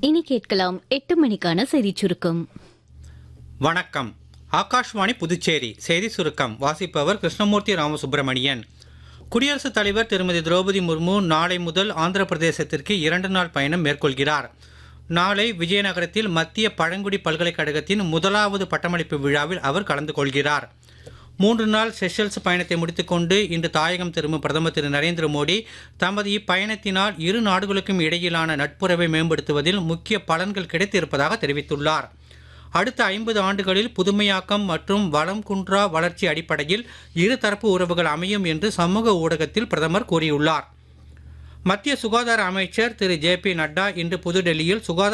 இனி கேட்கலாம் எட்டு மணிக்கான செய்திச் சுருக்கம் வணக்கம் ஆகாஷ்வாணி புதுச்சேரி செய்தி சுருக்கம் வாசிப்பவர் கிருஷ்ணமூர்த்தி ராமசுப்பிரமணியன் குடியரசுத் தலைவர் திருமதி திரௌபதி முர்மு நாளை முதல் ஆந்திர பிரதேசத்திற்கு இரண்டு நாள் பயணம் மேற்கொள்கிறார் நாளை விஜயநகரத்தில் மத்திய பழங்குடி பல்கலைக்கழகத்தின் முதலாவது பட்டமளிப்பு விழாவில் அவர் கலந்து கொள்கிறார் மூன்று நாள் செஷல்ஸ் பயணத்தை முடித்துக்கொண்டு இன்று தாயகம் திரும்பும் பிரதமர் திரு நரேந்திர மோடி தமது இப்பயணத்தினால் இரு நாடுகளுக்கும் இடையிலான நட்புறவை மேம்படுத்துவதில் முக்கிய பலன்கள் கிடைத்திருப்பதாக தெரிவித்துள்ளார் அடுத்த ஐம்பது ஆண்டுகளில் புதுமையாக்கம் மற்றும் வளம் குன்றா வளர்ச்சி அடிப்படையில் இருதரப்பு உறவுகள் அமையும் என்று சமூக ஊடகத்தில் பிரதமர் கூறியுள்ளார் மத்திய சுகாதார அமைச்சர் திரு ஜே பி நட்டா இன்று புதுடெல்லியில் சுகாதார